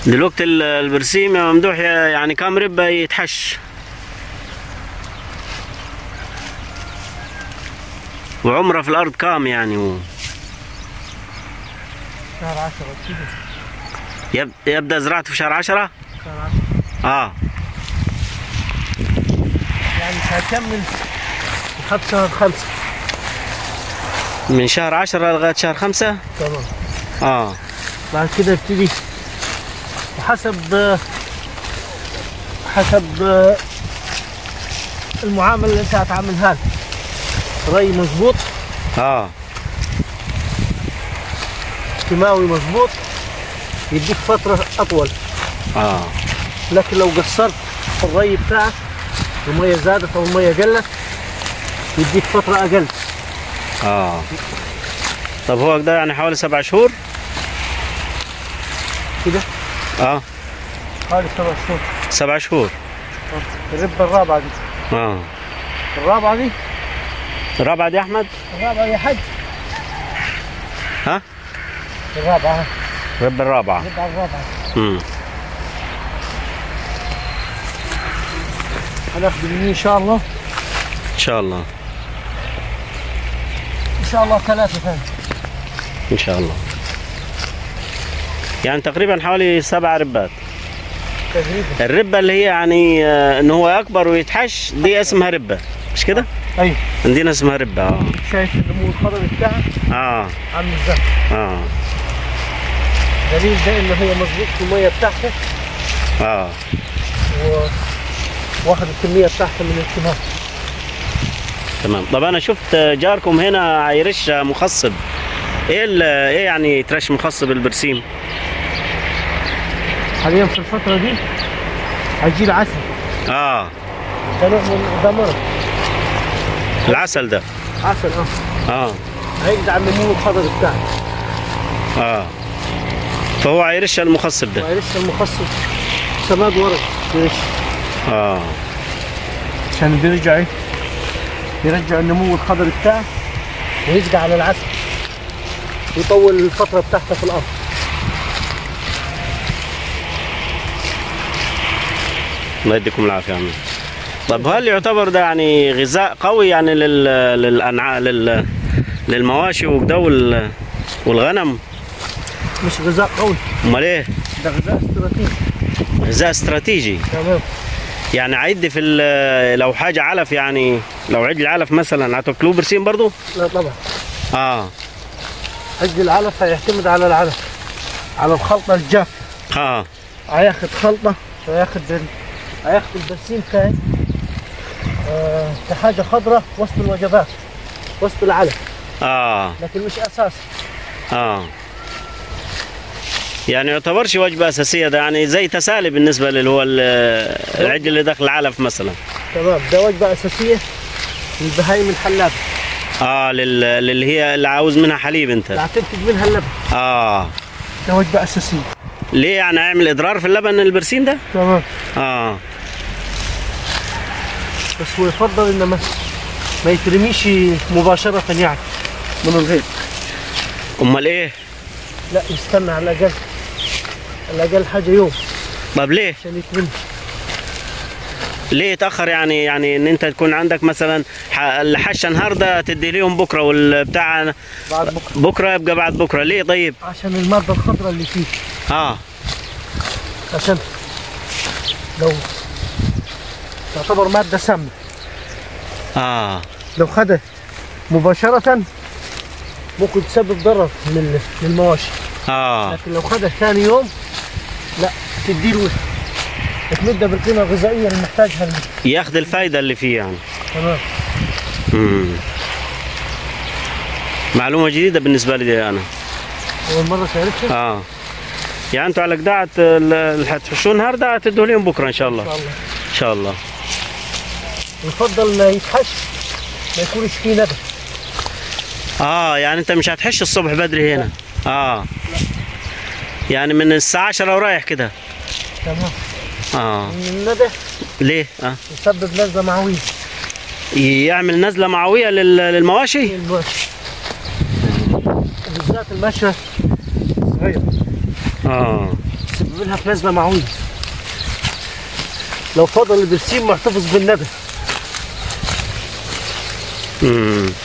دلوقتي ال- البرسيم يا ممدوح يا- يعني كام ربة يتحش وعمره في الأرض كام يعني و... شهر 10 كده يب... يبدأ زراعته في شهر عشرة؟ شهر 10 آه يعني هكمل لحد شهر 5 من شهر عشرة لغاية شهر خمسة؟ تمام آه بعد كده ابتدي وحسب حسب المعامله اللي انت هتعاملها له ري مظبوط آه كيماوي مظبوط يديك فتره اطول آه لكن لو قصرت في الري بتاعك الميه زادت او الميه قلت يديك فتره اقل آه طب هو ده يعني حوالي سبع شهور؟ كده آه حوالي سبع شهور سبع شهور الربه الرابعه دي آه الرابعه دي الرابعة دي يا أحمد؟ الرابعه يا حج ها؟ الرابعه رب الرابعة الربه الرابعه امم هناخد مني ان شاء الله إن شاء الله ان شاء الله ثلاثه ثاني إن شاء الله يعني تقريبا حوالي سبع ربات تقريبا الربة اللي هي يعني آه، إن هو يكبر ويتحش دي اسمها ربة مش كده؟ اي عندنا اسمها ربة آه شايف النمو الخضري بتاعها آه عامل ازاي آه دليل ده ان هي مظبوط في الميه بتاعتها آه و واخد الكميه بتاعتها من الكمام تمام طب أنا شفت جاركم هنا هيرش مخصب إيه ال- إيه يعني ترش مخصب البرسيم؟ حاليا في الفتره دي هيجي العسل آه ده نوع من ده مرض العسل ده عسل اه آه هيجدع النمو الخضري بتاعه آه فهو هيرش المخصب ده وهيرش المخصص سماد ورق يرش آه عشان بيرجع ايه يرجع النمو الخضري بتاعه ويجدع على العسل ويطول الفتره بتاعته في الارض الله يديكم العافية يا عمي طب هل يعتبر ده يعني غذاء قوي يعني لل للأنعاء لل للمواشي وكده وال... والغنم مش غذاء قوي امال ايه ده غذاء استراتيجي غذاء استراتيجي تمام يعني عد في ال- لو حاجة علف يعني لو عد العلف مثلا هتاكلوه برسيم برضو لا طبعا اه حج العلف هيعتمد على العلف على الخلطه الجافه اه هياخد خلطه هياخد ال... هياخد البرسيم كاي آه كحاجه خضراء وسط الوجبات وسط العلف اه لكن مش اساس اه يعني يعتبرش وجبة أساسية ده يعني زي تسالي بالنسبة اللي هو ال- العجل اللي داخل العلف مثلا تمام ده وجبه اساسيه للبهايم الحلابه اه لل... للي هي اللي عاوز منها حليب انت اللي هتنتج منها اللبن اه ده وجبه اساسيه ليه يعني هيعمل اضرار في اللبن البرسيم ده؟ تمام اه بس هو يفضل انه ما ما يترميش مباشره يعني من الغيط امال ايه؟ لا يستنى على الاقل على الاقل حاجه يوم طب ليه؟ عشان يترمي ليه يتاخر يعني يعني ان انت تكون عندك مثلا ح- الحشه النهارده تدي لهم بكره والبتاع بعد بكره بكره يبقى بعد بكره ليه طيب؟ عشان الماده الخضراء اللي فيه اه عشان لو تعتبر ماده سامه اه لو خدها مباشره ممكن تسبب ضرر لل- للمواشي اه لكن لو خدها ثاني يوم لا تديله تمده بالقيمه الغذائيه اللي محتاجها المخ. ياخذ الفايده اللي فيه يعني تمام امم معلومه جديده بالنسبه لي دي انا اول مره تعرفها اه يعني انتوا على قداعة اللي هتحشوه النهارده هتدوا لهم بكره ان شاء ان الله شاء الله ان شاء الله يفضل ما يتحش ما يكونش فيه ندى اه يعني انت مش هتحش الصبح بدري هنا اه يعني من الساعة 10 ورايح كده تمام اه من الندى ليه؟ اه يسبب نزله معويه يعمل نزلة معوية لل- للمواشي؟ في الماشي بالذات المشى صغير اه يسبب بيعملها في نزله معويه لو فضل البرسيم محتفظ بالندى مم.